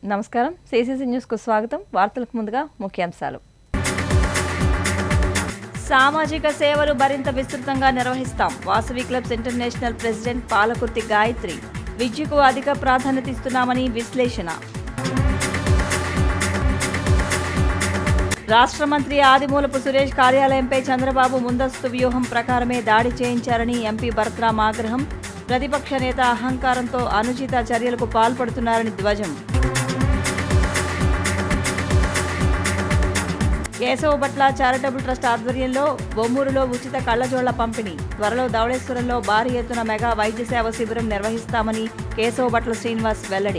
నమస్కారం సిసిసి న్యూస్కు స్వాగతం వార్తలకు ముందుగా ముఖ్యాంశాలు సామాజిక సేవలు మరింత విస్తృతంగా నిర్వహిస్తాం Vasavi clubs international president Palakurthi Gayatri విద్యకు అధిక ప్రాధాన్యత ఇస్తున్నామని విశ్లేషణ రాష్ట్ర మంత్రి ఆదిమూలపు సురేష్ కార్యాలయంపై చంద్రబాబు ముందస్తు వ్యూహం ప్రకారమే దాడి చేయించారని ఎంపీ భరత్రామ్ ఆగ్రహం ప్రతిపక్ష నేత అహంకారంతో అనుచిత చర్యలకు పాల్పడుతున్నారని ధ్వజం కేశవభట్ల చారిటబుల్ ట్రస్ట్ ఆధ్వర్యంలో బొమ్మూరులో ఉచిత కళ్లజోళ్ల పంపిణీ త్వరలో ధవళేశ్వరంలో భారీ ఎత్తున మెగా వైద్య సేవ శిబిరం నిర్వహిస్తామని కేశవభట్ల శ్రీనివాస్ వెల్లడి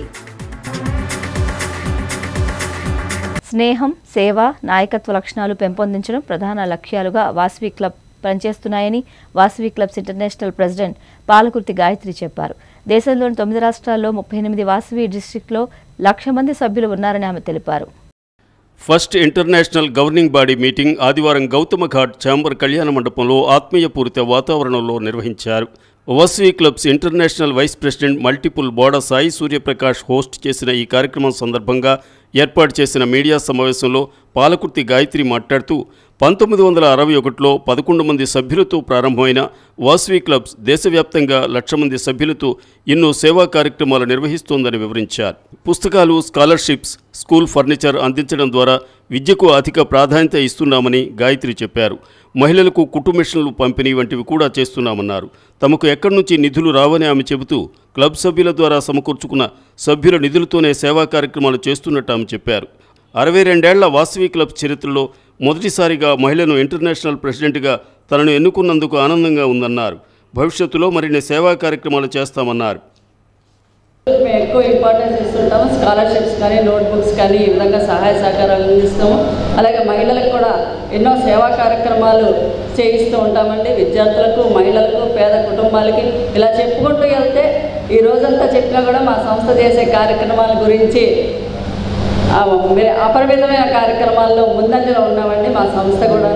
స్నేహం సేవ నాయకత్వ లక్షణాలు పెంపొందించడం ప్రధాన లక్ష్యాలుగా వాసవి క్లబ్ పనిచేస్తున్నాయని Vasavi clubs international president Palakurthi Gayatri చెప్పారు దేశంలోని తొమ్మిది రాష్ట్రాల్లో ముప్పై ఎనిమిది వాసవి డిస్టిక్లో లక్ష మంది సభ్యులు ఉన్నారని ఆమె తెలిపారు first international governing body meeting ఆదివారం గౌతమ ఘాట్ ఛాంబర్ కళ్యాణ మండపంలో ఆత్మీయపూరిత వాతావరణంలో నిర్వహించారు ఓస్వీ clubs international vice president multiple Boda Sai Suryaprakash host చేసిన ఈ కార్యక్రమం సందర్భంగా ఏర్పాటు చేసిన మీడియా సమావేశంలో పాలకుర్తి గాయత్రి మాట్లాడుతూ పంతొమ్మిది వందల అరవై ఒకటిలో పదకొండు మంది సభ్యులతో ప్రారంభమైన వాస్వీ క్లబ్స్ దేశవ్యాప్తంగా లక్ష మంది సభ్యులతో ఎన్నో సేవా కార్యక్రమాలు నిర్వహిస్తోందని వివరించారు పుస్తకాలు స్కాలర్షిప్స్ స్కూల్ ఫర్నిచర్ అందించడం ద్వారా విద్యకు అధిక ప్రాధాన్యత ఇస్తున్నామని గాయత్రి చెప్పారు మహిళలకు కుటుంబిషన్లు పంపిణీ వంటివి కూడా చేస్తున్నామన్నారు తమకు ఎక్కడి నుంచి నిధులు రావని ఆమె చెబుతూ క్లబ్ సభ్యుల ద్వారా సమకూర్చుకున్న సభ్యుల నిధులతోనే సేవా కార్యక్రమాలు చేస్తున్నట్టు ఆమె చెప్పారు అరవై రెండేళ్ల వాసవి క్లబ్ చరిత్రలో మొదటిసారిగా మహిళను ఇంటర్నేషనల్ ప్రెసిడెంట్గా తనను ఎన్నుకున్నందుకు ఆనందంగా ఉందన్నారు భవిష్యత్తులో మరిన్ని సేవా కార్యక్రమాలు చేస్తామన్నారు మేము ఎక్కువ ఇంపార్టెన్స్ ఇస్తుంటాము స్కాలర్షిప్స్ కానీ నోట్బుక్స్ కానీ ఈ విధంగా సహాయ సహకారాలు అందిస్తాము అలాగే మహిళలకు కూడా ఎన్నో సేవా కార్యక్రమాలు చేయిస్తూ ఉంటామండి విద్యార్థులకు మహిళలకు పేద కుటుంబాలకి ఇలా చెప్పుకుంటూ వెళ్తే ఈ రోజంతా చెప్పినా కూడా మా సంస్థ చేసే కార్యక్రమాల గురించి ఆ, మీరు అపరిమితమైన కార్యక్రమాల్లో ముందంజలో ఉన్నామండి మా సంస్థ కూడా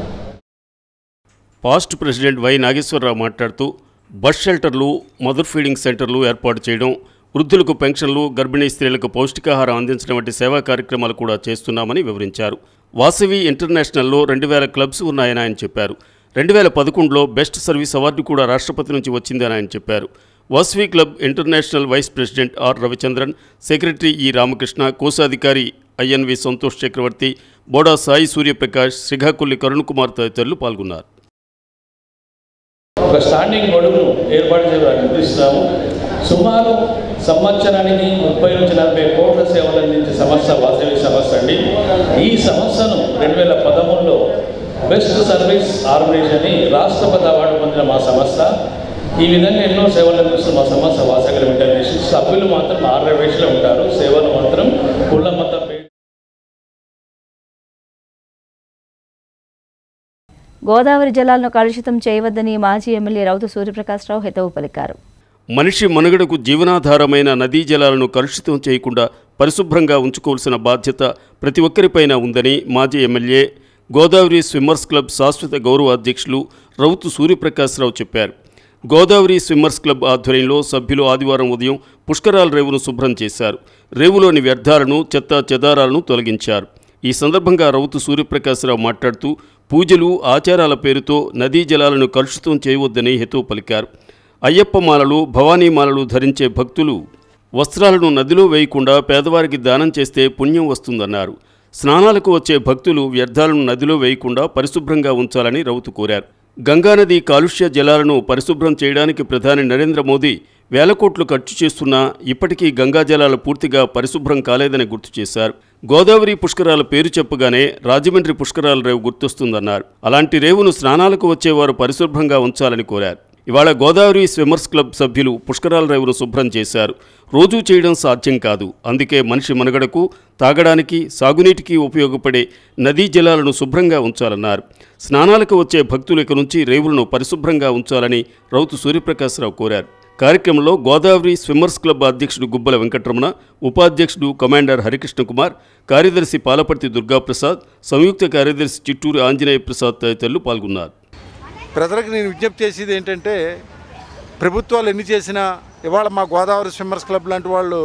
పాస్ట్ ప్రెసిడెంట్ వై నాగేశ్వరరావు మాట్లాడుతూ బస్ షెల్టర్లు మదర్ ఫీడింగ్ సెంటర్లు ఏర్పాటు చేయడం వృద్ధులకు పెన్షన్లు గర్భిణీ స్త్రీలకు పౌష్టికాహారం అందించడం వంటి సేవా కార్యక్రమాలు కూడా చేస్తున్నామని వివరించారు వాసవి ఇంటర్నేషనల్లో రెండు వేల క్లబ్స్ ఉన్నాయని ఆయన చెప్పారు రెండు వేల పదకొండులో బెస్ట్ సర్వీస్ అవార్డు కూడా రాష్ట్రపతి నుంచి వచ్చిందని ఆయన చెప్పారు Vasavi club international vice president R Ravichandran secretary E Ramakrishna కోశాధికారి ఐఎన్వి సంతోష్ చక్రవర్తి బోడా సాయి సూర్యప్రకాష్ శ్రీకాకుల్లి కరుణ్ కుమార్ తదితరులు పాల్గొన్నారు ఒక స్టాండింగ్ గొడుగును ఏర్పాటు చేయడానికి నిర్దిస్తున్నాము సుమారు సంవత్సరానికి ముప్పై నుంచి నలభై కోట్ల సేవలు అందించే సంస్థ వాసవి సంస్థ అండి ఈ సంస్థను రెండు వేల పదమూడులో బెస్ట్ సర్వీస్ ఆర్గనైజేషన్ అని రాష్ట్రపతి అవార్డు పొందిన మా సంస్థ ఈ విధంగా ఎన్నో సేవలు అందిస్తున్న మా సంస్థ వాసగల ఇంటర్నేషనల్ సభ్యులు మాత్రం ఆరు వేషలో ఉంటారు సేవలు మాత్రం కుల మత పే గోదావరి జలాలను కలుషితం చేయవద్దని మాజీ ఎమ్మెల్యే రౌతు సూర్యప్రకాశ్రావు హితవు పలికారు మనిషి మనుగడకు జీవనాధారమైన నదీ జలాలను కలుషితం చేయకుండా పరిశుభ్రంగా ఉంచుకోవాల్సిన బాధ్యత ప్రతి ఒక్కరిపైన ఉందని మాజీ ఎమ్మెల్యే గోదావరి స్విమ్మర్స్ క్లబ్ శాశ్వత గౌరవ అధ్యక్షులు రౌతు సూర్యప్రకాశ్రావు చెప్పారు గోదావరి స్విమ్మర్స్ క్లబ్ ఆధ్వర్యంలో సభ్యులు ఆదివారం ఉదయం పుష్కరాల రేవును శుభ్రం చేశారు రేవులోని వ్యర్థాలను చెత్త చెదారాలను తొలగించారు ఈ సందర్భంగా రౌతు సూర్యప్రకాశ్రావు మాట్లాడుతూ పూజలు ఆచారాల పేరుతో నదీ జలాలను కలుషితం చేయవద్దని హితవు పలికారు అయ్యప్ప మాలలు భవానీ మాలలు ధరించే భక్తులు వస్త్రాలను నదిలో వేయకుండా పేదవారికి దానం చేస్తే పుణ్యం వస్తుందన్నారు స్నానాలకు వచ్చే భక్తులు వ్యర్థాలను నదిలో వేయకుండా పరిశుభ్రంగా ఉంచాలని రౌతు కోరారు గంగానది కాలుష్య జలాలను పరిశుభ్రం చేయడానికి ప్రధాని నరేంద్ర మోదీ వేల కోట్లు ఖర్చు చేస్తున్నా ఇప్పటికీ గంగా జలాలు పూర్తిగా పరిశుభ్రం కాలేదని గుర్తు చేశారు గోదావరి పుష్కరాల పేరు చెప్పగానే రాజమండ్రి పుష్కరాల రేవు గుర్తొస్తుందన్నారు అలాంటి రేవును స్నానాలకు వచ్చేవారు పరిశుభ్రంగా ఉంచాలని కోరారు ఇవాళ గోదావరి స్విమ్మర్స్ క్లబ్ సభ్యులు పుష్కరాల రేవును శుభ్రం చేశారు రోజూ చేయడం సాధ్యం కాదు అందుకే మనిషి మనుగడకు తాగడానికి సాగునీటికి ఉపయోగపడే నదీ జలాలను శుభ్రంగా ఉంచాలన్నారు స్నానాలకు వచ్చే భక్తుల ఇక నుంచి రేవులను పరిశుభ్రంగా ఉంచాలని రౌతు సూర్యప్రకాశ్రావు కోరారు కార్యక్రమంలో గోదావరి స్విమ్మర్స్ క్లబ్ అధ్యక్షుడు గుబ్బల వెంకటరమణ ఉపాధ్యక్షుడు కమాండర్ హరికృష్ణ కుమార్ కార్యదర్శి పాలపర్తి దుర్గాప్రసాద్ సంయుక్త కార్యదర్శి చిట్టూరు ఆంజనేయ ప్రసాద్ తదితరులు పాల్గొన్నారు ప్రజలకు నేను విజ్ఞప్తి చేసేది ఏంటంటే ప్రభుత్వాలు ఎన్ని చేసినా ఇవాళ మా గోదావరి స్విమ్మర్స్ క్లబ్ లాంటి వాళ్ళు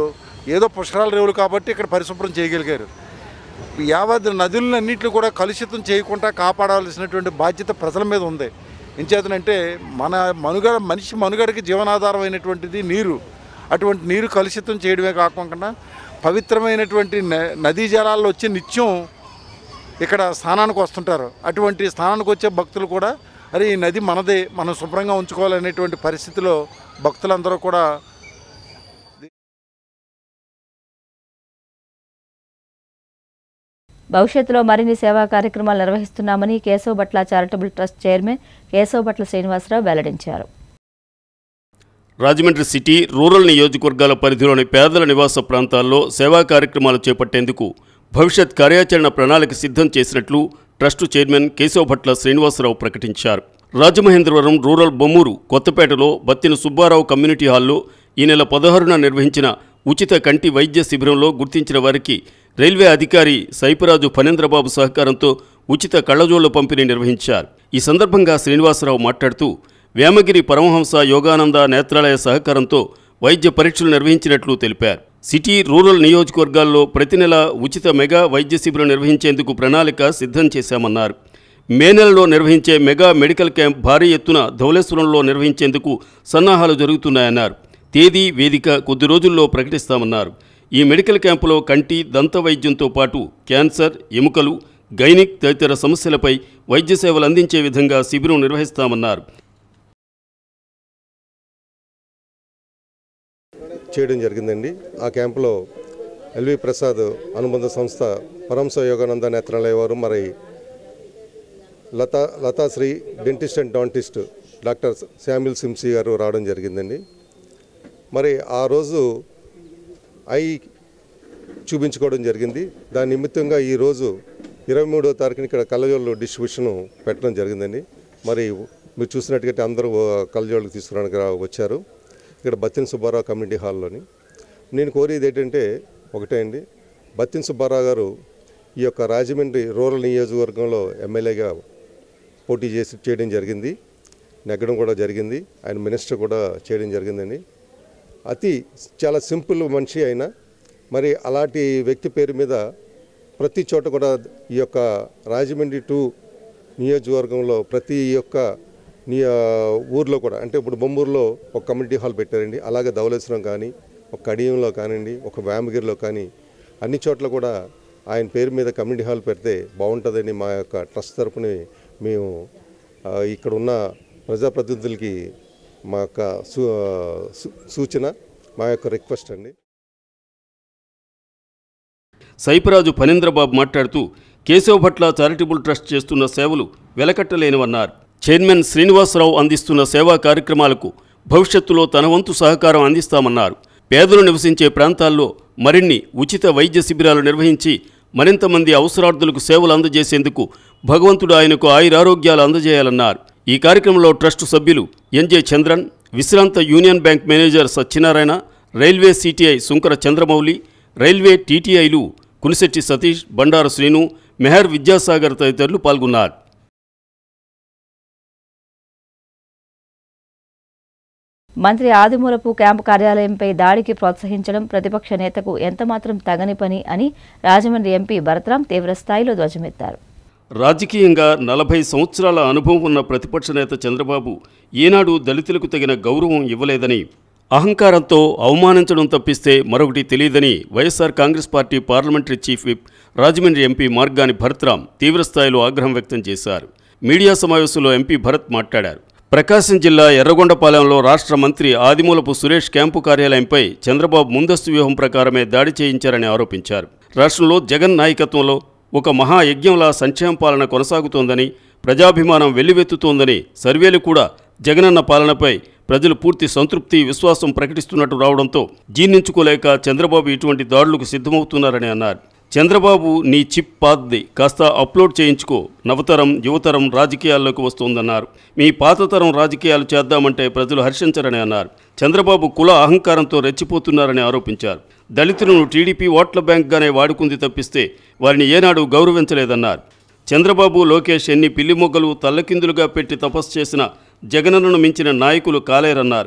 ఏదో పుష్కరాల రేవులు కాబట్టి ఇక్కడ పరిశుభ్రం చేయగలిగారు యావత్ నదులన్నింటినీ కూడా కలుషితం చేయకుండా కాపాడాల్సినటువంటి బాధ్యత ప్రజల మీద ఉంది ఎంచేతనంటే మన మనుగడ మనిషి మనుగడకి జీవనాధారం అయినటువంటిది నీరు అటువంటి నీరు కలుషితం చేయడమే కాకుండా పవిత్రమైనటువంటి న- నదీ జలాల్లో వచ్చి నిత్యం ఇక్కడ స్నానానికి వస్తుంటారు అటువంటి స్నానానికి వచ్చే భక్తులు కూడా అరే ఈ నది మనదే మనం శుభ్రంగా ఉంచుకోవాలనేటువంటి పరిస్థితిలో భక్తులందరూ కూడా భవిష్యత్తులో మరిన్ని సేవా కార్యక్రమాలు నిర్వహిస్తున్నామని Keshava Bhatla charitable trust chairman Keshava Bhatla Srinivasarao వెల్లడించారు రాజమండ్రి సిటీ రూరల్ నియోజకవర్గాల పరిధిలోని పేదల నివాస ప్రాంతాల్లో సేవా కార్యక్రమాలు చేపట్టేందుకు భవిష్యత్ కార్యాచరణ ప్రణాళిక సిద్ధం చేసినట్లు ట్రస్టు చైర్మన్ కేశవ భట్ల శ్రీనివాసరావు ప్రకటించారు రాజమహేంద్రవరం రూరల్ బొమ్మూరు కొత్తపేటలో బత్తిన సుబ్బారావు కమ్యూనిటీ హాల్లో ఈ నెల పదహారున నిర్వహించిన ఉచిత కంటి వైద్య శిబిరంలో గుర్తించిన వారికి రైల్వే అధికారి సైపరాజు ఫణేంద్రబాబు సహకారంతో ఉచిత కళ్ళజోళ్ల పంపిణీ నిర్వహించారు ఈ సందర్భంగా శ్రీనివాసరావు మాట్లాడుతూ వేమగిరి పరమహంస యోగానంద నేత్రాలయ సహకారంతో వైద్య పరీక్షలు నిర్వహించినట్లు తెలిపారు సిటీ రూరల్ నియోజకవర్గాల్లో ప్రతి నెల ఉచిత మెగా వైద్య శిబిరం నిర్వహించేందుకు ప్రణాళిక సిద్ధం చేశామన్నారు మే నెలలో నిర్వహించే మెగా మెడికల్ క్యాంప్ భారీ ఎత్తున ధవళేశ్వరంలో నిర్వహించేందుకు సన్నాహాలు జరుగుతున్నాయన్నారు తేదీ వేదిక కొద్ది రోజుల్లో ప్రకటిస్తామన్నారు ఈ మెడికల్ క్యాంపులో కంటి దంత వైద్యంతో పాటు క్యాన్సర్ ఎముకలు గైనిక్ తదితర సమస్యలపై వైద్య సేవలు అందించే విధంగా శిబిరం నిర్వహిస్తామన్నారు చేయడం జరిగిందండి ఆ క్యాంపులో ఎల్వి ప్రసాద్ అనుబంధ సంస్థ పరంస యోగానంద నేత్రాలయ వారు మరి Latha Lathasri dentist and dentist doctor Samuel Simsy గారు రావడం జరిగిందండి మరి ఆ రోజు ఐ చూపించుకోవడం జరిగింది దాని నిమిత్తంగా ఈరోజు ఇరవై మూడో తారీఖున ఇక్కడ కళ్ళజోళ్ళు డిస్ట్రిబ్యూషన్ పెట్టడం జరిగిందండి మరి మీరు చూసినట్టుగా అందరూ కళ్ళజోళ్ళకి తీసుకురావడానికి రా- వచ్చారు ఇక్కడ బత్తిన సుబ్బారావు కమ్యూనిటీ హాల్లోని నేను కోరేది ఏంటంటే ఒకటే అండి బత్తిన సుబ్బారావు గారు ఈ యొక్క రాజమండ్రి రూరల్ నియోజకవర్గంలో ఎమ్మెల్యేగా పోటీ చేసి చేయడం జరిగింది నెగ్గడం కూడా జరిగింది ఆయన మినిస్టర్ కూడా చేయడం జరిగిందండి అతి చాలా సింపుల్ మనిషి అయినా మరి అలాంటి వ్యక్తి పేరు మీద ప్రతి చోట కూడా ఈ యొక్క రాజమండ్రి టు నియోజకవర్గంలో ప్రతి యొక్క నీ ఊర్లో కూడా అంటే ఇప్పుడు బొమ్మూరులో ఒక కమ్యూనిటీ హాల్ పెట్టారండి అలాగే ధవళేశ్వరం కానీ ఒక కడియంలో కానివ్వండి ఒక వేమగిరిలో కానీ అన్ని చోట్ల కూడా ఆయన పేరు మీద కమ్యూనిటీ హాల్ పెడితే బాగుంటుందని మా యొక్క ట్రస్ట్ తరపున మేము ఆ, ఇక్కడ ఉన్న ప్రజాప్రతినిధులకి మా యొక్క సూ సూ- సూచన మా యొక్క రిక్వెస్ట్ అండి సైపరాజు ఫణీంద్రబాబు మాట్లాడుతూ కేశవ భట్ల చారిటబుల్ ట్రస్ట్ చేస్తున్న సేవలు వెలకట్టలేనివన్నారు చైర్మన్ శ్రీనివాసరావు అందిస్తున్న సేవా కార్యక్రమాలకు భవిష్యత్తులో తన వంతు సహకారం అందిస్తామన్నారు పేదలు నివసించే ప్రాంతాల్లో మరిన్ని ఉచిత వైద్య శిబిరాలు నిర్వహించి మరింత మంది అవసరార్థులకు సేవలు అందజేసేందుకు భగవంతుడు ఆయనకు ఆయురారోగ్యాలు అందజేయాలన్నారు ఈ కార్యక్రమంలో ట్రస్టు సభ్యులు ఎన్జే చంద్రన్ విశ్రాంత Union Bank manager Satyanarayana railway CTI Sunkara Chandramouli railway టీటీఐలు కునిశెట్టి సతీష్ బండారు శ్రీను మెహర్ విద్యాసాగర్ తదితరులు పాల్గొన్నారు మంత్రి ఆదిమూలపు క్యాంపు కార్యాలయంపై దాడికి ప్రోత్సహించడం ప్రతిపక్ష నేతకు ఎంతమాత్రం తగని పని అని రాజమండ్రి ఎంపీ భరత్రాం తీవ్రస్థాయిలో ధ్వజమెత్తారు రాజకీయంగా నలభై సంవత్సరాల అనుభవం ఉన్న ప్రతిపక్ష నేత చంద్రబాబు ఈనాడు దళితులకు తగిన గౌరవం ఇవ్వలేదని అహంకారంతో అవమానించడం తప్పిస్తే మరొకటి తెలియదని YSR Congress party parliamentary chief whip Rajahmundry MP Margani Bharatram తీవ్రస్థాయిలో ఆగ్రహం వ్యక్తం చేశారు మీడియా సమావేశంలో ఎంపీ భరత్ మాట్లాడారు ప్రకాశం జిల్లా ఎర్రగొండపాలెంలో రాష్ట్ర మంత్రి ఆదిమూలపు సురేష్ క్యాంపు కార్యాలయంపై చంద్రబాబు ముందస్తు వ్యూహం ప్రకారమే దాడి చేయించారని ఆరోపించారు రాష్ట్రంలో జగన్ నాయకత్వంలో ఒక మహాయజ్ఞంలా సంక్షేమ పాలన కొనసాగుతోందని ప్రజాభిమానం వెల్లువెత్తుతోందని సర్వేలు కూడా జగనన్న పాలనపై ప్రజలు పూర్తి సంతృప్తి విశ్వాసం ప్రకటిస్తున్నట్టు రావడంతో జీర్ణించుకోలేక చంద్రబాబు ఇటువంటి దాడులకు సిద్ధమవుతున్నారని అన్నారు చంద్రబాబు నీ చిప్ పాతది కాస్త అప్లోడ్ చేయించుకో నవతరం యువతరం రాజకీయాల్లోకి వస్తోందన్నారు మీ పాతతరం రాజకీయాలు చేద్దామంటే ప్రజలు హర్షించరని అన్నారు చంద్రబాబు కుల అహంకారంతో రెచ్చిపోతున్నారని ఆరోపించారు దళితులను టీడీపీ ఓట్ల బ్యాంక్గానే వాడుకుంది తప్పిస్తే వారిని ఏనాడు గౌరవించలేదన్నారు చంద్రబాబు లోకేష్ ఎన్ని పిల్లి మొగ్గలు తల్లకిందులుగా పెట్టి తపస్సు చేసిన జగనన్నను మించిన నాయకులు కాలేరన్నారు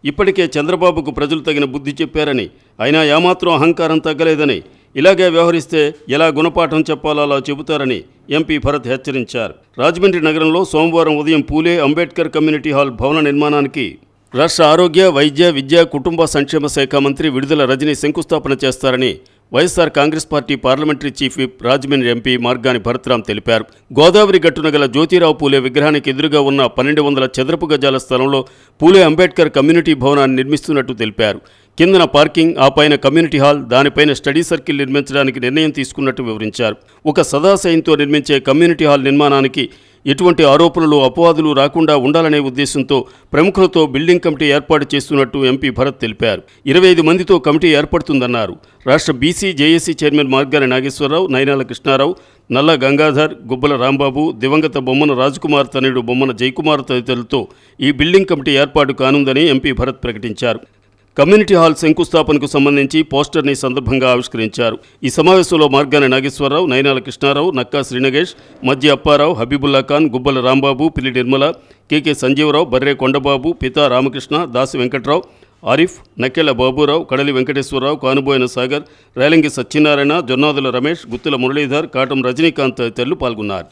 ఇప్పటికే చంద్రబాబుకు ప్రజలు తగిన బుద్ధి చెప్పారని అయినా ఏమాత్రం అహంకారం తగ్గలేదని ఇలాగే వ్యవహరిస్తే ఎలా గుణపాఠం చెప్పాలో అలా చెబుతారని ఎంపీ భరత్ హెచ్చరించారు రాజమండ్రి నగరంలో సోమవారం ఉదయం పూలే అంబేద్కర్ కమ్యూనిటీ హాల్ భవన నిర్మాణానికి రాష్ట్ర ఆరోగ్య వైద్య విద్య కుటుంబ సంక్షేమ శాఖ మంత్రి విడుదల రజని శంకుస్థాపన చేస్తారని YSR Congress party parliamentary chief whip Rajahmundry MP Margani Bharatram తెలిపారు గోదావరి గట్టున గల జ్యోతిరావు పూలే విగ్రహానికి ఎదురుగా ఉన్న పన్నెండు వందల చదరపు గజాల స్థలంలో పూలే అంబేద్కర్ కమ్యూనిటీ భవనాన్ని నిర్మిస్తున్నట్టు తెలిపారు కిందన పార్కింగ్ ఆ పైన కమ్యూనిటీ హాల్ దానిపైన స్టడీ సర్కిల్ నిర్మించడానికి నిర్ణయం తీసుకున్నట్టు వివరించారు ఒక సదాశయంతో నిర్మించే కమ్యూనిటీ హాల్ నిర్మాణానికి ఎటువంటి ఆరోపణలు అపవాదులు రాకుండా ఉండాలనే ఉద్దేశంతో ప్రముఖులతో బిల్డింగ్ కమిటీ ఏర్పాటు చేస్తున్నట్టు ఎంపీ భరత్ తెలిపారు ఇరవై ఐదు మందితో కమిటీ ఏర్పడుతుందన్నారు రాష్ట్ర BC JAC chairman Margani Nageswararao Nainala Krishnarao Nalla Gangadhar గుబ్బల రాంబాబు దివంగత బొమ్మన రాజ్కుమార్ తనయుడు బొమ్మన జయకుమార్ తదితరులతో ఈ బిల్డింగ్ కమిటీ ఏర్పాటు కానుందని ఎంపీ భరత్ ప్రకటించారు కమ్యూనిటీ హాల్ శంకుస్థాపనకు సంబంధించి పోస్టర్ని సందర్భంగా ఆవిష్కరించారు ఈ సమావేశంలో మార్గాని నాగేశ్వరరావు నైనాల కృష్ణారావు నక్కా శ్రీనగేష్ మధ్య అప్పారావు హబీబుల్లా ఖాన్ గుబ్బల రాంబాబు పిల్లి నిర్మల కేకే సంజీవరావు బర్రే కొండబాబు పితా రామకృష్ణ దాసి వెంకట్రావు ఆరిఫ్ నక్కెళ్ల బాబురావు కడలి వెంకటేశ్వరరావు కానుబోయిన సాగర్ రేలంగి సత్యనారాయణ జొన్నాదుల రమేష్ గుత్తుల మురళీధర్ కాటం రజనీకాంత్ తదితరులు పాల్గొన్నారు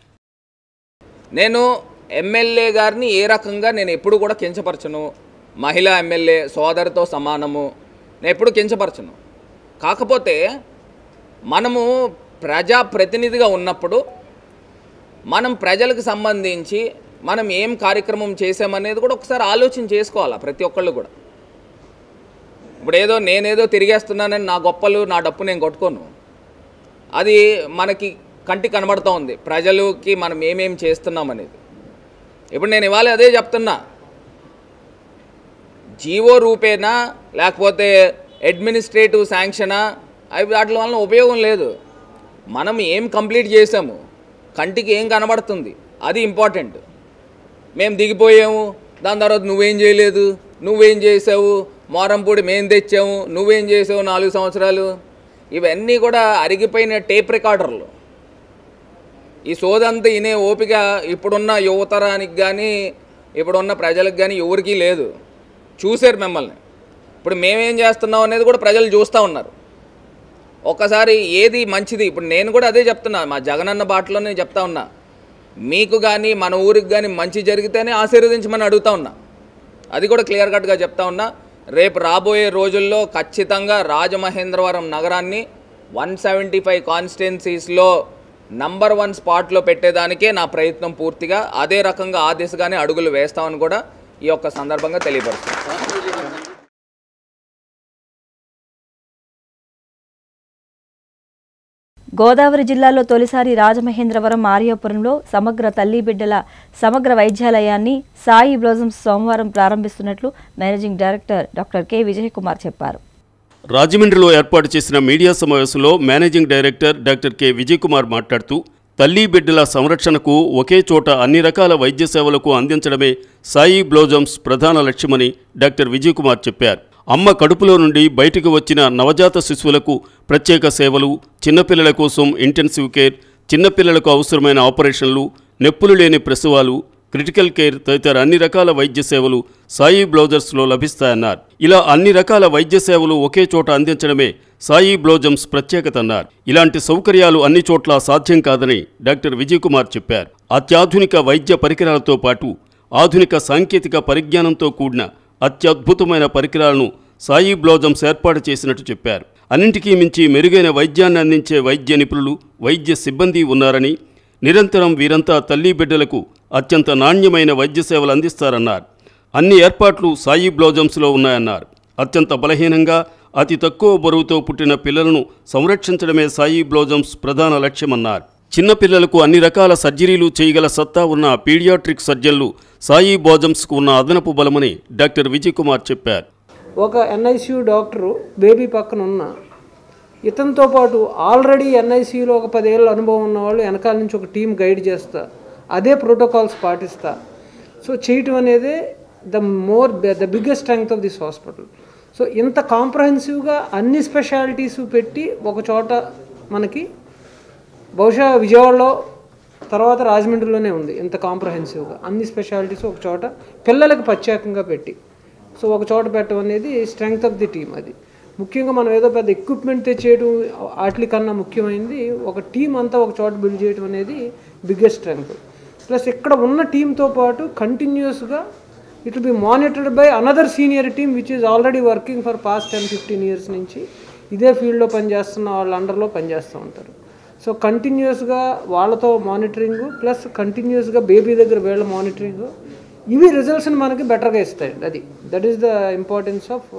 నేను ఎమ్మెల్యే గారిని ఏ రకంగా నేను ఎప్పుడు కూడా కించపరచను మహిళా ఎమ్మెల్యే సోదరితో సమానము నేను ఎప్పుడు కించపరచను కాకపోతే మనము ప్రజా ప్రతినిధిగా ఉన్నప్పుడు మనం ప్రజలకు సంబంధించి మనం ఏం కార్యక్రమం చేసామనేది కూడా ఒకసారి ఆలోచన చేసుకోవాలి ప్రతి ఒక్కళ్ళు కూడా ఇప్పుడు ఏదో నేనేదో తిరిగేస్తున్నానని నా గొప్పలు నా డప్పు నేను కొట్టుకోను అది మనకి కంటికి కనబడుతూ ఉంది ప్రజలకి మనం ఏమేం చేస్తున్నాం అనేది ఇప్పుడు నేను ఇవాళ అదే చెప్తున్నా జీవో రూపేనా లేకపోతే అడ్మినిస్ట్రేటివ్ శాంక్షనా అవి వాటి వలన ఉపయోగం లేదు మనం ఏం కంప్లీట్ చేసాము కంటికి ఏం కనబడుతుంది అది ఇంపార్టెంట్ మేము దిగిపోయాము దాని తర్వాత నువ్వేం చేయలేదు నువ్వేం చేసావు మోరంపూడి మేము తెచ్చాము నువ్వేం చేసావు నాలుగు సంవత్సరాలు ఇవన్నీ కూడా అరిగిపోయిన టేప్ రికార్డర్లు ఈ సోదంతా ఇనే ఓపిక ఇప్పుడున్న యువతరానికి కానీ ఇప్పుడున్న ప్రజలకు కానీ ఎవరికీ లేదు చూశారు మిమ్మల్ని ఇప్పుడు మేమేం చేస్తున్నాం అనేది కూడా ప్రజలు చూస్తూ ఉన్నారు ఒక్కసారి ఏది మంచిది ఇప్పుడు నేను కూడా అదే చెప్తున్నా మా జగనన్న బాటలోనే చెప్తా ఉన్నా మీకు కానీ మన ఊరికి కానీ మంచి జరిగితేనే ఆశీర్వదించమని అడుగుతా ఉన్నా అది కూడా క్లియర్ కట్గా చెప్తా ఉన్నా రేపు రాబోయే రోజుల్లో ఖచ్చితంగా రాజమహేంద్రవరం నగరాన్ని వన్ సెవెంటీ ఫైవ్ కాన్స్టిట్యున్సీస్లో నంబర్ వన్ స్పాట్లో పెట్టేదానికే నా ప్రయత్నం పూర్తిగా అదే రకంగా ఆ దిశగానే అడుగులు వేస్తామని కూడా ఈ యొక్క సందర్భంగా తెలియపరుస్తాను గోదావరి జిల్లాలో తొలిసారి రాజమహేంద్రవరం ఆర్యాపురంలో సమగ్ర తల్లి బిడ్డల సమగ్ర వైద్యాలయాన్ని సాయి బ్లోజమ్స్ సోమవారం ప్రారంభిస్తున్నట్లు managing director doctor K Vijayakumar చెప్పారు రాజమండ్రిలో ఏర్పాటు చేసిన మీడియా సమావేశంలో managing director doctor K Vijayakumar మాట్లాడుతూ తల్లి బిడ్డల సంరక్షణకు ఒకే చోట అన్ని రకాల వైద్య సేవలకు అందించడమే సాయి బ్లోజమ్స్ ప్రధాన లక్ష్యమని డాక్టర్ విజయకుమార్ చెప్పారు అమ్మ కడుపులో నుండి బయటకు వచ్చిన నవజాత శిశువులకు ప్రత్యేక సేవలు చిన్నపిల్లల కోసం ఇంటెన్సివ్ కేర్ చిన్నపిల్లలకు అవసరమైన ఆపరేషన్లు నొప్పులు లేని ప్రసవాలు క్రిటికల్ కేర్ తదితర అన్ని రకాల వైద్య సేవలు సాయి బ్లౌజర్స్లో లభిస్తాయన్నారు ఇలా అన్ని రకాల వైద్య సేవలు ఒకే చోట అందించడమే సాయి బ్లౌజమ్స్ ప్రత్యేకత అన్నారు ఇలాంటి సౌకర్యాలు అన్ని చోట్ల సాధ్యం కాదని డాక్టర్ విజయకుమార్ చెప్పారు అత్యాధునిక వైద్య పరికరాలతో పాటు ఆధునిక సాంకేతిక పరిజ్ఞానంతో కూడిన అత్యద్భుతమైన పరికరాలను సాయి బ్లౌజమ్స్ ఏర్పాటు చేసినట్టు చెప్పారు అన్నింటికీ మించి మెరుగైన వైద్యాన్ని అందించే వైద్య నిపుణులు వైద్య సిబ్బంది ఉన్నారని నిరంతరం వీరంతా తల్లి బిడ్డలకు అత్యంత నాణ్యమైన వైద్య సేవలు అందిస్తారన్నారు అన్ని ఏర్పాట్లు సాయి బ్లౌజమ్స్లో ఉన్నాయన్నారు అత్యంత బలహీనంగా అతి తక్కువ బరువుతో పుట్టిన పిల్లలను సంరక్షించడమే సాయి బ్లౌజమ్స్ ప్రధాన లక్ష్యమన్నారు చిన్నపిల్లలకు అన్ని రకాల సర్జరీలు చేయగల సత్తా ఉన్న పీడియాట్రిక్ సర్జన్లు సాయి బోజమ్స్కు ఉన్న అదనపు బలమని డాక్టర్ విజయ్ కుమార్ చెప్పారు ఒక ఎన్ఐసియు డాక్టరు బేబీ పక్కన ఉన్న ఇతనితో పాటు ఆల్రెడీ ఎన్ఐసియులో ఒక పదేళ్ళ అనుభవం ఉన్న వాళ్ళు వెనకాల నుంచి ఒక టీం గైడ్ చేస్తా అదే ప్రోటోకాల్స్ పాటిస్తా సో చేయటం అనేది the more the biggest strength of this hospital so ఇంత కాంప్రహెన్సివ్గా అన్ని స్పెషాలిటీస్ పెట్టి ఒక చోట మనకి బహుశా విజయవాడలో తర్వాత రాజమండ్రిలోనే ఉంది ఇంత కాంప్రహెన్సివ్గా అన్ని స్పెషాలిటీస్ ఒక చోట పిల్లలకు ప్రత్యేకంగా పెట్టి సో ఒక చోట పెట్టడం అనేది స్ట్రెంగ్త్ ఆఫ్ ది టీమ్ అది ముఖ్యంగా మనం ఏదో పెద్ద ఎక్విప్మెంట్ తెచ్చేయడం వాటి కన్నా ముఖ్యమైనది ఒక టీం అంతా ఒక చోట బిల్డ్ చేయడం అనేది బిగ్గెస్ట్ స్ట్రెంగ్త్ ప్లస్ ఇక్కడ ఉన్న టీంతో పాటు కంటిన్యూస్గా it will be monitored by another senior team which is already working for past ten fifteen years నుంచి ఇదే ఫీల్డ్లో పనిచేస్తున్న వాళ్ళ అండర్లో పనిచేస్తూ ఉంటారు సో కంటిన్యూస్గా వాళ్ళతో మానిటరింగ్ ప్లస్ కంటిన్యూస్గా బేబీ దగ్గర వీళ్ళ మానిటరింగ్ ఇవి రిజల్ట్స్ని మనకి బెటర్గా ఇస్తాయి అది that is the importance of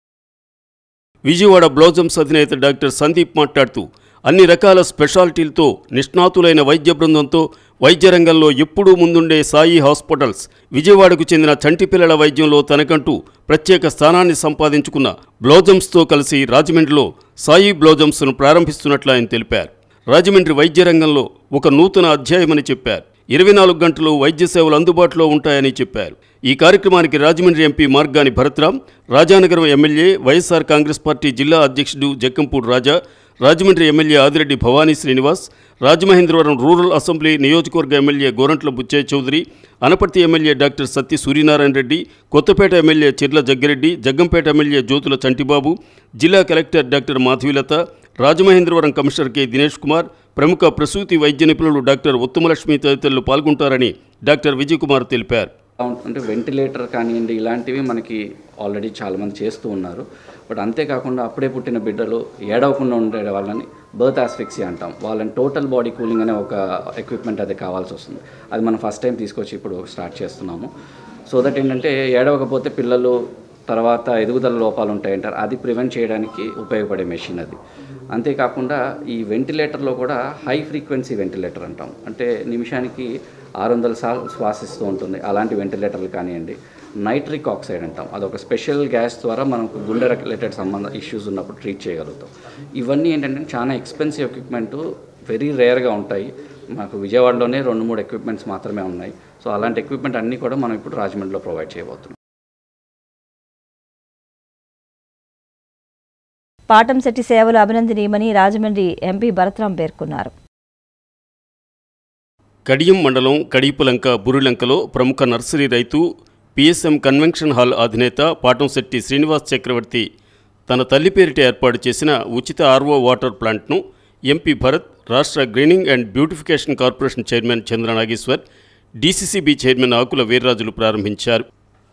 Vijayawada blossoms అధినేత డాక్టర్ సందీప్ మాట్లాడుతూ అన్ని రకాల స్పెషాలిటీలతో నిష్ణాతులైన వైద్య బృందంతో వైద్య రంగంలో ఎప్పుడూ ముందుండే సాయి హాస్పిటల్స్ విజయవాడకు చెందిన చంటి పిల్లల వైద్యంలో తనకంటూ ప్రత్యేక స్థానాన్ని సంపాదించుకున్న బ్లోజమ్స్తో కలిసి రాజమండ్రిలో సాయి బ్లోజమ్స్ను ప్రారంభిస్తున్నట్లు ఆయన తెలిపారు రాజమండ్రి వైద్య రంగంలో ఒక నూతన అధ్యాయమని చెప్పారు ఇరవై నాలుగు గంటలు వైద్య సేవలు అందుబాటులో ఉంటాయని చెప్పారు ఈ కార్యక్రమానికి Rajahmundry MP Margani Bharatram Rajanagaram MLA YSR Congress party జిల్లా అధ్యక్షుడు Jakkampudi Raja Rajahmundry MLA Adireddy Bhavani Srinivas Rajamahendravaram rural assembly నియోజకవర్గ MLA Gorantla Butchaiah Chowdary Anaparthi MLA doctor Sathi Suryanarayana Reddy Kothapeta MLA Chirla Jaggireddy Jaggampeta MLA Jyothula Chantibabu జిల్లా collector doctor Madhavilatha Rajamahendravaram commissioner K Dinesh Kumar ప్రముఖ ప్రసూతి వైద్య నిపుణులు డాక్టర్ ఉత్తమలక్ష్మి తదితరులు పాల్గొంటారని డాక్టర్ విజయ్ కుమార్ తెలిపారు అంటే వెంటిలేటర్ కానివ్వండి ఇలాంటివి మనకి ఆల్రెడీ చాలామంది చేస్తూ ఉన్నారు బట్ అంతేకాకుండా అప్పుడే పుట్టిన బిడ్డలు ఏడవకుండా ఉండే వాళ్ళని బర్త్ ఆస్ఫిక్సీ అంటాం వాళ్ళని టోటల్ బాడీ కూలింగ్ అనే ఒక ఎక్విప్మెంట్ అది కావాల్సి వస్తుంది అది మనం ఫస్ట్ టైం తీసుకొచ్చి ఇప్పుడు స్టార్ట్ చేస్తున్నాము సో దట్ ఏంటంటే ఏడవకపోతే పిల్లలు తర్వాత ఎదుగుదల లోపాలు ఉంటాయంటారు అది ప్రివెంట్ చేయడానికి ఉపయోగపడే మెషిన్ అది అంతేకాకుండా ఈ వెంటిలేటర్లో కూడా హై ఫ్రీక్వెన్సీ వెంటిలేటర్ అంటాం అంటే నిమిషానికి ఆరు వందల సార్లు శ్వాసిస్తూ ఉంటుంది అలాంటి వెంటిలేటర్లు కానివ్వండి నైట్రిక్ ఆక్సైడ్ అంటాం అదొక స్పెషల్ గ్యాస్ ద్వారా మనకు గుండె రిలేటెడ్ సంబంధ ఇష్యూస్ ఉన్నప్పుడు ట్రీట్ చేయగలుగుతాం ఇవన్నీ ఏంటంటే చాలా ఎక్స్పెన్సివ్ ఎక్విప్మెంట్ వెరీ రేర్గా ఉంటాయి మాకు విజయవాడలోనే రెండు మూడు ఎక్విప్మెంట్స్ మాత్రమే ఉన్నాయి సో అలాంటి ఎక్విప్మెంట్ అన్నీ కూడా మనం ఇప్పుడు రాజమండ్రిలో ప్రొవైడ్ చేయబోతున్నాం పాటంశెట్టి సేవలు అభినందనీయమని రాజమండ్రి ఎంపీ భరత్రాం పేర్కొన్నారు కడియం మండలం కడియపులంక బురులంకలో ప్రముఖ నర్సరీ రైతు పిఎస్ఎం కన్వెన్షన్ హాల్ అధినేత పాటంశెట్టి శ్రీనివాస్ చక్రవర్తి తన తల్లి పేరిట ఏర్పాటు చేసిన ఉచిత ఆర్వో వాటర్ ప్లాంట్ను ఎంపీ భరత్ రాష్ట్ర greening and beautification corporation chairman Chandra Nageshwar DCCB chairman Akula వీర్రాజులు ప్రారంభించారు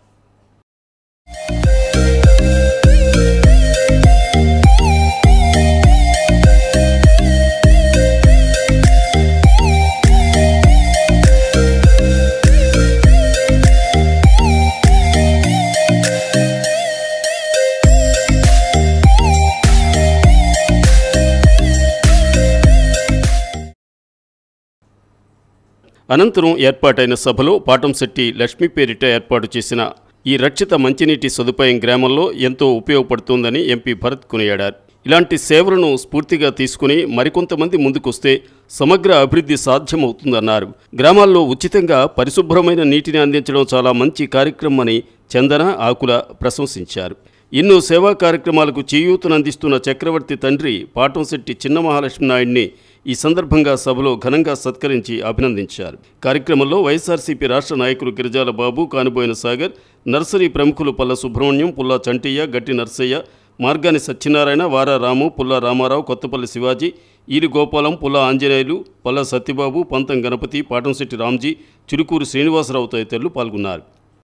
అనంతరం ఏర్పాటైన సభలో పాటంశెట్టి లక్ష్మీ పేరిట ఏర్పాటు చేసిన ఈ రక్షిత మంచినీటి సదుపాయం గ్రామంలో ఎంతో ఉపయోగపడుతోందని ఎంపీ భరత్ కొనియాడారు ఇలాంటి సేవలను స్ఫూర్తిగా తీసుకుని మరికొంతమంది ముందుకొస్తే సమగ్ర అభివృద్ధి సాధ్యమవుతుందన్నారు గ్రామాల్లో ఉచితంగా పరిశుభ్రమైన నీటిని అందించడం చాలా మంచి కార్యక్రమమని చందన ఆకుల ప్రశంసించారు ఎన్నో సేవా కార్యక్రమాలకు చేయూతనందిస్తున్న చక్రవర్తి తండ్రి పాటంశెట్టి చిన్న మహాలక్ష్మి నాయుడిని ఈ సందర్భంగా సభలో ఘనంగా సత్కరించి అభినందించారు కార్యక్రమంలో వైఎస్ఆర్సీపీ రాష్ట్ర నాయకులు గిరిజాల బాబు కానుబోయిన సాగర్ నర్సరీ ప్రముఖులు పల్ల సుబ్రహ్మణ్యం పుల్లా చంటయ్య గట్టి నర్సయ్య మార్గాని సత్యనారాయణ వారా రాము పుల్లా రామారావు కొత్తపల్లి శివాజీ ఈరి గోపాలం పుల్లా ఆంజనేయులు పల్ల సత్యబాబు పంతం గణపతి పాటంశెట్టి రామ్జీ చిరుకూరు శ్రీనివాసరావు తదితరులు పాల్గొన్నారు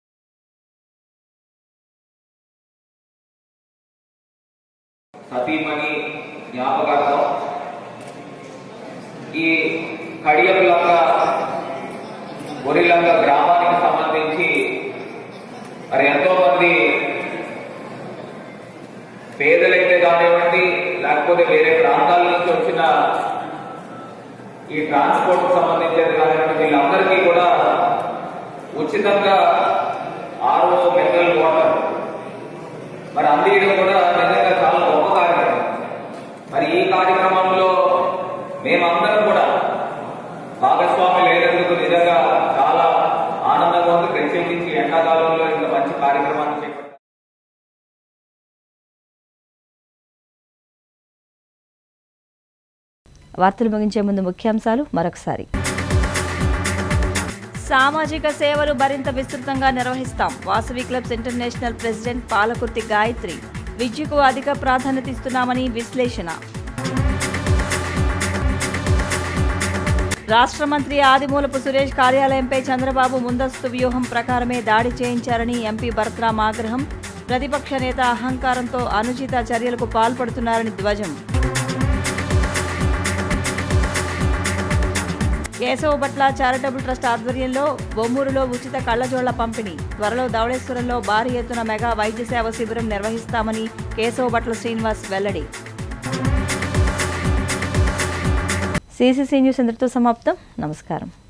సతీమణి జ్ఞాపకార్థం ఈ కడియపులంక ఒరిలంక గ్రామానికి సంబంధించి మరి ఎంతో మంది పేదలైతే కానివ్వండి లేకపోతే వేరే ప్రాంతాల నుంచి వచ్చిన ఈ ట్రాన్స్పోర్ట్ సంబంధించేది కానివ్వండి వీళ్ళందరికీ కూడా ఉచితంగా ఆర్ఓ మినరల్ వాటర్ మరి అందియడం కూడా నిజంగా చాలా గొప్ప కార్యక్రమం మరి ఈ కార్యక్రమంలో మేమందరం కూడా భాగస్వామి లేనందుకు నిజంగా చాలా ఆనందంగా ఉంది ప్రత్యేకించి ఎండాకాలంలో ఇంత మంచి కార్యక్రమాన్ని చేపట్టారు వార్తలు ముగించే ముందు ముఖ్యాంశాలు మరొకసారి సామాజిక సేవలు మరింత విస్తృతంగా నిర్వహిస్తాం Vasavi clubs international president Palakurthi Gayatri విద్యకు అధిక ప్రాధాన్యత ఇస్తున్నామని విశ్లేషణ రాష్ట్ర మంత్రి ఆదిమూలపు సురేష్ కార్యాలయంపై చంద్రబాబు ముందస్తు వ్యూహం ప్రకారమే దాడి చేయించారని ఎంపీ భరత్రామ్ ఆగ్రహం ప్రతిపక్ష నేత అహంకారంతో అనుచిత చర్యలకు పాల్పడుతున్నారని ధ్వజం కేశవపట్ల చారిటబుల్ ట్రస్ట్ ఆధ్వర్యంలో బొమ్మూరులో ఉచిత కళ్లజోళ్ల పంపిణీ త్వరలో ధవళేశ్వరంలో భారీ ఎత్తున మెగా వైద్య సేవ శిబిరం నిర్వహిస్తామని కేశవపట్ల శ్రీనివాస్ వెల్లడి సిసిసి న్యూస్ ఇంతటితో సమాప్తం నమస్కారం